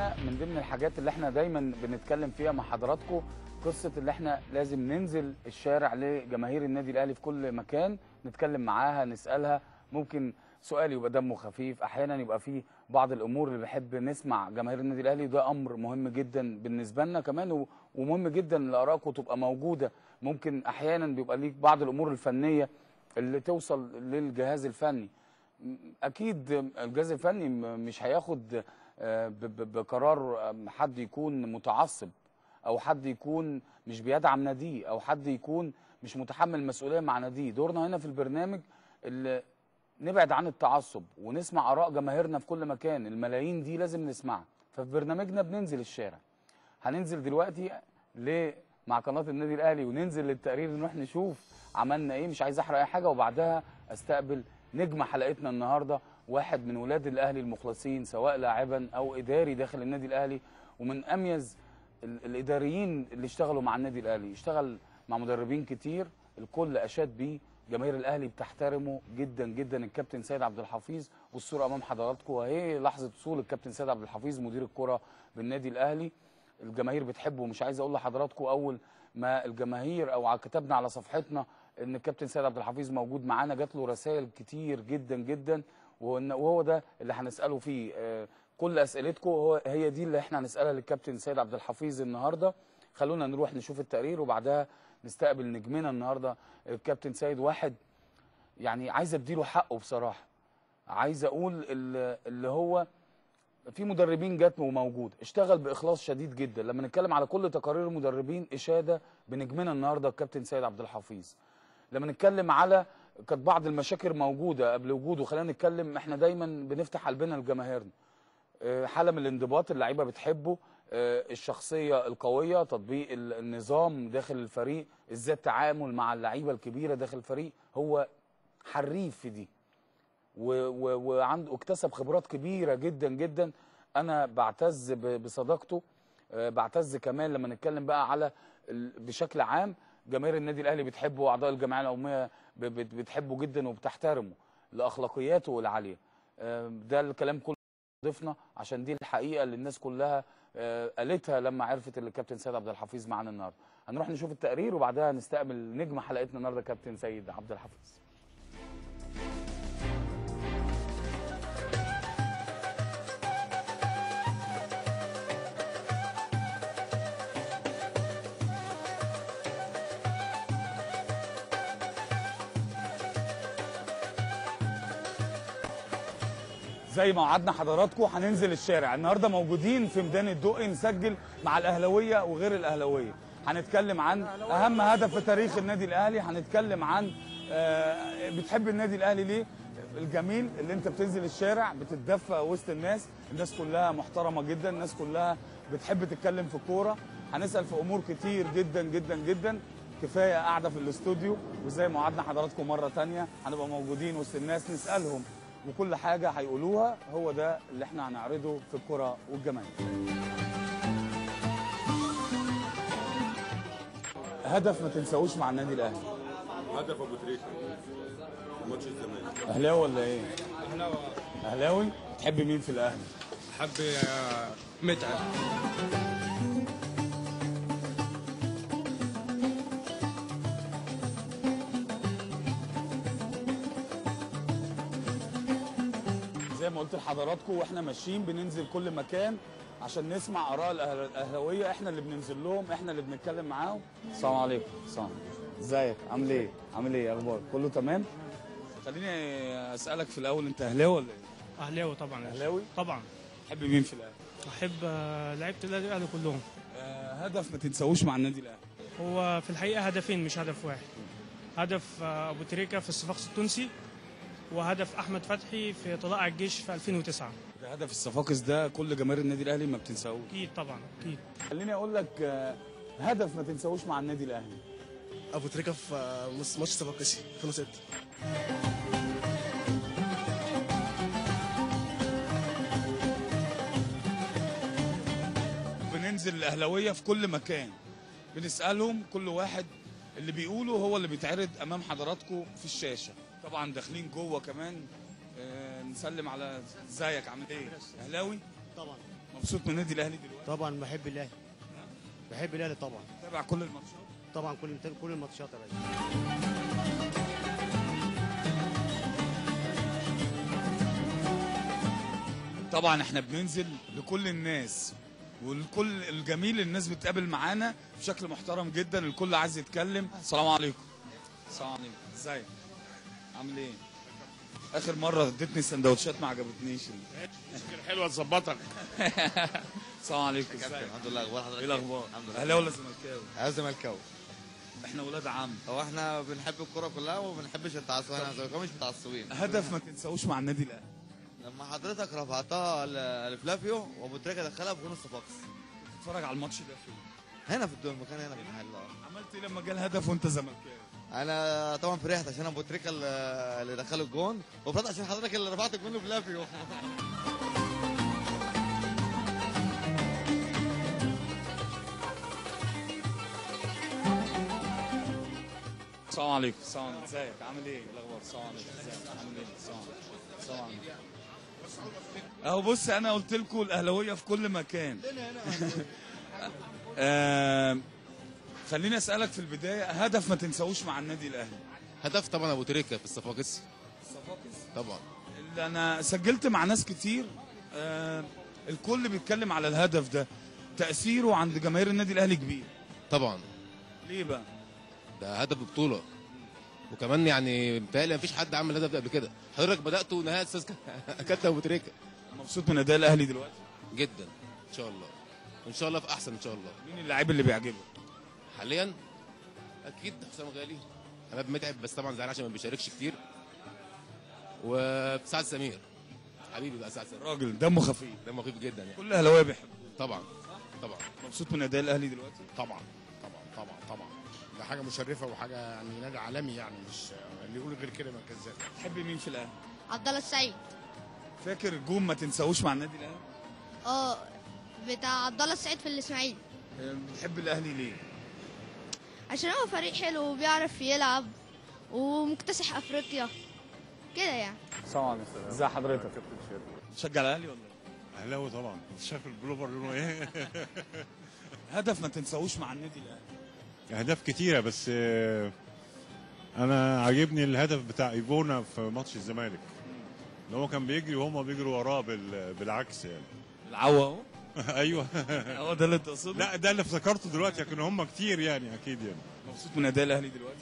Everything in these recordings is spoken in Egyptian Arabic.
معانا من ضمن الحاجات اللي احنا دايما بنتكلم فيها مع حضراتكم قصه اللي احنا لازم ننزل الشارع لجماهير النادي الاهلي في كل مكان نتكلم معاها نسالها ممكن سؤال يبقى دمه خفيف احيانا يبقى فيه بعض الامور اللي بحب نسمع جماهير النادي الاهلي ده امر مهم جدا بالنسبه لنا كمان و- ومهم جدا ان ارائكم تبقى موجوده ممكن احيانا بيبقى ليك بعض الامور الفنيه اللي توصل للجهاز الفني اكيد الجهاز الفني م- مش هياخد آه، ب- ب- بقرار آم، حد يكون متعصب او حد يكون مش بيدعم ناديه او حد يكون مش متحمل مسؤوليه مع ناديه دورنا هنا في البرنامج اللي نبعد عن التعصب ونسمع اراء جماهيرنا في كل مكان الملايين دي لازم نسمعها ففي برنامجنا بننزل الشارع هننزل دلوقتي ل مع قناه النادي الاهلي وننزل للتقرير نروح نشوف عملنا ايه مش عايز احرق اي حاجه وبعدها استقبل نجم حلقتنا النهارده واحد من ولاد الاهلي المخلصين سواء لاعبا او اداري داخل النادي الاهلي ومن اميز ال- الاداريين اللي اشتغلوا مع النادي الاهلي اشتغل مع مدربين كتير الكل اشاد بيه جماهير الاهلي بتحترمه جدا جدا الكابتن سيد عبد الحفيظ والصوره امام حضراتكم وهي لحظه وصول الكابتن سيد عبد الحفيظ مدير الكره بالنادي الاهلي الجماهير بتحبه ومش عايز اقول لحضراتكم اول ما الجماهير او ع- كتبنا على صفحتنا ان الكابتن سيد عبد الحفيظ موجود معانا جات له رسائل كتير جدا جدا وإن- وهو ده اللي هنساله فيه آه، كل اسئلتكم هو هي دي اللي احنا هنسالها للكابتن سيد عبد الحفيظ النهارده خلونا نروح نشوف التقرير وبعدها نستقبل نجمنا النهارده الكابتن سيد واحد يعني عايز اديله حقه بصراحه عايز اقول اللي اللي هو في مدربين جت وموجود اشتغل باخلاص شديد جدا لما نتكلم على كل تقارير المدربين اشاده بنجمنا النهارده الكابتن سيد عبد الحفيظ لما نتكلم على كانت بعض المشاكل موجوده قبل وجوده خلينا نتكلم احنا دايما بنفتح قلبنا لجماهيرنا آه، حاله من الانضباط اللعيبه بتحبه آه، الشخصيه القويه تطبيق ال- النظام داخل الفريق ازاي التعامل مع اللعيبه الكبيره داخل الفريق هو حريف في دي و- و- وعنده اكتسب خبرات كبيره جدا جدا انا بعتز ب- بصداقته آه، بعتز كمان لما نتكلم بقى على ال- بشكل عام جماهير النادي الاهلي بتحبه واعضاء الجمعيه العموميه ب- بت- بتحبه جدا وبتحترمه لاخلاقياته العاليه آه، ده الكلام كله ضفنا عشان دي الحقيقه اللي الناس كلها آه، قالتها لما عرفت ان الكابتن سيد عبد الحفيظ معانا النهارده هنروح نشوف التقرير وبعدها نستقبل نجم حلقتنا النهارده كابتن سيد عبد الحفيظ زي ما وعدنا حضراتكم هننزل الشارع النهارده موجودين في ميدان الدقي نسجل مع الاهلاويه وغير الاهلاويه هنتكلم عن اهم هدف في تاريخ النادي الاهلي هنتكلم عن آه، بتحب النادي الاهلي ليه الجميل اللي انت بتنزل الشارع بتتدفى وسط الناس الناس كلها محترمه جدا الناس كلها بتحب تتكلم في الكوره هنسال في امور كتير جدا جدا جدا كفايه قاعده في الاستوديو وزي ما وعدنا حضراتكم مره تانية هنبقى موجودين وسط الناس نسالهم وكل حاجه هيقولوها هو ده اللي احنا هنعرضه في الكره والجماهير هدف ما تنساهوش مع النادي الاهلي هدف ابو تريكه ماتش الزمالك اهلاوي ولا ايه اهلاوي تحب مين في الاهلي حب متعب زي ما قلت لحضراتكم واحنا ماشيين بننزل كل مكان عشان نسمع اراء الأهل- الاهلاويه احنا اللي بننزل لهم احنا اللي بنتكلم معاهم السلام عليكم السلام ازيك عامل ايه عامل ايه اخبارك كله تمام خليني اسالك في الاول انت اهلاوي ولا ايه اهلاوي طبعا اهلاوي طبعا تحب مين في الاهلي احب آه، لعيبه النادي الاهلي كلهم آه هدف ما تنساهوش مع النادي الاهلي هو في الحقيقه هدفين مش هدف واحد هدف آه، ابو تريكه في الصفاقس التونسي وهدف احمد فتحي في طلائع الجيش في 2009 ده هدف الصفاقس ده كل جماهير النادي الاهلي ما بتنساهوش اكيد طبعا اكيد خليني اقول لك آه هدف ما تنساهوش مع النادي الاهلي ابو تريكه في آه، ماتش صفاقسي 2006 بننزل الاهلاويه في كل مكان بنسالهم كل واحد اللي بيقوله هو اللي بيتعرض امام حضراتكم في الشاشه طبعا داخلين جوه كمان آه نسلم على ازيك عامل ايه اهلاوي طبعا مبسوط من النادي الاهلي دلوقتي طبعا بحب الاهلي بحب الاهلي طبعا تابع كل الماتشات طبعا كل كل الماتشات يا باشا طبعا احنا بننزل لكل الناس والكل الجميل الناس بتقابل معانا بشكل محترم جدا الكل عايز يتكلم السلام عليكم السلام عليكم ازيك عامل ايه اخر مره اديتني سندوتشات ما عجبتنيش حلوه تظبطك السلام عليكم ازيك الحمد لله اخبار حضرتك ايه الاخبار الحمد لله اهلاوي ولا زملكاوي انا زملكاوي احنا ولاد عم هو احنا بنحب الكوره كلها وما بنحبش التعصب احنا زملكاوي مش متعصبين هدف ما تنساوش مع النادي الاهلي لما حضرتك رفعتها ل- لفلافيو وابو تريكه دخلها في جون الصفاقس اتفرج على الماتش ده فين هنا في الدول المكان هنا في المحل اه عملت ايه لما جه الهدف وانت زملكاوي انا طبعا فرحت عشان ابو تريكه اللي اللي دخل الجون وفرحت عشان حضرتك اللي رفعت الجون لفلافيو السلام عليكم السلام عليكم ازيك عامل ايه الاخبار السلام عليكم ازيك عامل ايه السلام عليكم السلام عليكم اهو بص انا قلت لكم الاهلاويه في كل مكان آم، خليني اسالك في البدايه هدف ما تنساوش مع النادي الاهلي هدف طبعا ابو تريكه في الصفاقس طبعا اللي انا سجلت مع ناس كتير آم، الكل بيتكلم على الهدف ده تاثيره عند جماهير النادي الاهلي كبير طبعا ليه بقى ده هدف بطوله وكمان يعني متهيألي مفيش حد عمل الهدف ده قبل كده حضرتك بدأت ونهاية استاذ كابتن ابو تريكه مبسوط من اداء الاهلي دلوقتي جدا ان شاء الله وان شاء الله في احسن ان شاء الله مين اللاعب اللي بيعجبك حاليا اكيد حسام غالي عماد متعب بس طبعا زعلان عشان ما بيشاركش كتير وسعد سمير حبيبي بقى سعد سمير راجل دمه خفيف دمه خفيف جدا يعني كل الاهلاويه بيحبوه طبعا طبعا مبسوط من اداء الاهلي دلوقتي طبعا طبعا طبعا طبعا ده حاجه مشرفه وحاجه يعني نادي عالمي يعني مش اللي يقول غير كده ما كذاب تحب مين في الاهلي عبد الله السعيد فاكر جون ما تنساهوش مع النادي الاهلي اه بتاع عبد الله السعيد في الاسماعيلي بتحب الاهلي ليه عشان هو فريق حلو وبيعرف يلعب ومكتسح افريقيا كده يعني السلام عليكم ازي حضرتك تشجع الاهلي ولا إيه؟ اهلاوي طبعا شايف البلوفر لونه ايه هدف ما تنساهوش مع النادي الاهلي اهداف كتيره بس آه، انا عاجبني الهدف بتاع ايفونا في ماتش الزمالك ان هو كان بيجري وهم بيجروا وراه بال- بالعكس يعني العوا اهو ايوه هو ده اللي تقصده لا ده اللي افتكرته دلوقتي لكن هم كتير يعني اكيد يعني مبسوط من اداء الاهلي دلوقتي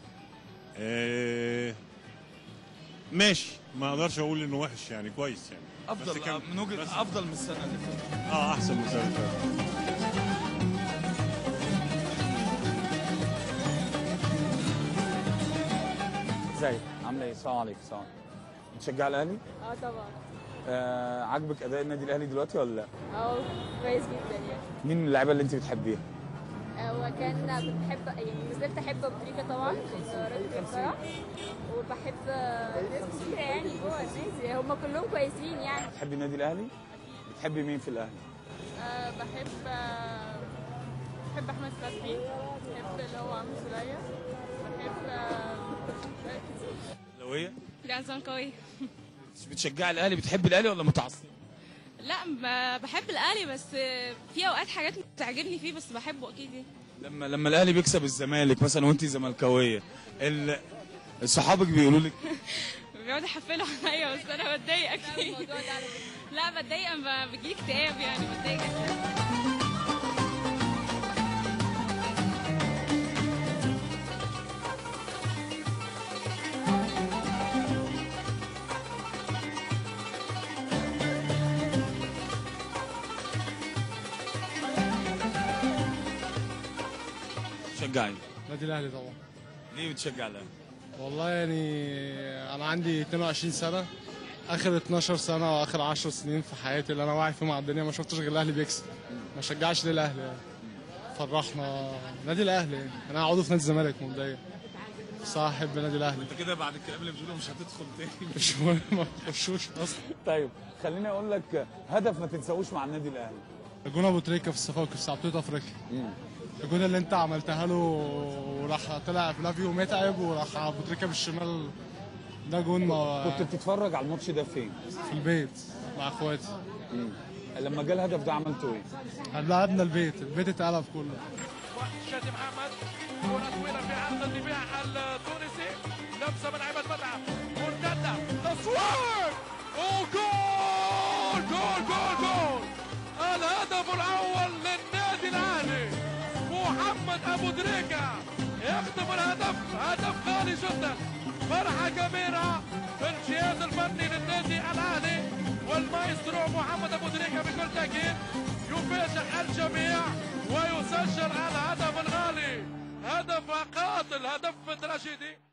آه، ماشي ما اقدرش اقول انه وحش يعني كويس يعني بس افضل كان- من وجهه بس- افضل من السنه اللي فاتت اه احسن من السنه اللي فاتت ازيك عامله ايه السلام عليكم السلام عليكم بتشجع الاهلي اه طبعا آه عاجبك اداء النادي الاهلي دلوقتي ولا لا اه كويس جدا يعني مين من اللعيبه اللي انت بتحبيها هو كان بحب يعني نزلت احب ابو تريكه طبعا لانه راجل بصراحه وبحب ناس كتير يعني جوه النادي هم كلهم كويسين يعني بتحبي النادي الاهلي بتحبي مين في الاهلي أه بحب أه بحب احمد فتحي بحب اللي هو عمرو سوليه بحب أه اهلاويه لا زملكاويه بتشجع الاهلي بتحبي الاهلي ولا متعصب لا ب- بحب الاهلي بس في اوقات حاجات بتعجبني فيه بس بحبه اكيد يعني لما لما الاهلي بيكسب الزمالك مثلا وانت زملكاويه ال- صحابك بيقولوا لك بيقعدوا يحفلوا عليا بس انا بتضايق اكيد لا بتضايق اما بيجيلي اكتئاب يعني بتضايق جدا شجعي نادي الاهلي طبعا ليه بتشجع الاهلي والله يعني انا عندي 22 سنه اخر 12 سنه واخر 10 سنين في حياتي اللي انا واعي فيهم على الدنيا ما شفتش غير الاهلي بيكسب ما شجعش ليه الاهلي يعني فرحنا نادي الاهلي يعني. انا عضو في نادي الزمالك مبدئيا بس أنا احب نادي الاهلي انت كده بعد الكلام اللي بتقوله مش هتدخل تاني مش مهم ما تخشوش اصلا طيب خليني اقول لك هدف ما تنساهوش مع النادي الاهلي الجون ابو تريكه في الصفاقس بتاع بطوله افريقيا الجون اللي انت عملتها له وراح طلع فلافيو متعب وراح ابو تريكه بالشمال ده جون ما كنت بتتفرج على الماتش ده فين في البيت مع اخواتي لما جه الهدف ده عملتوا ايه؟ لعبنا البيت البيت اتقلب كله شادي محمد كرة طويلة في عرض الدفاع التونسي لمسة من عماد متعب مرتدة تصوير وجول جول جول جول الهدف الأول للنادي الأهلي محمد أبو دريكة يخدم الهدف هدف غالي جدا فرحة كبيرة في الجهاز الفني للنادي الأهلي والمايسترو محمد أبو دريكة بكل تأكيد يفاجئ الجميع ويسجل الهدف الغالي هدف قاتل هدف تراجيدي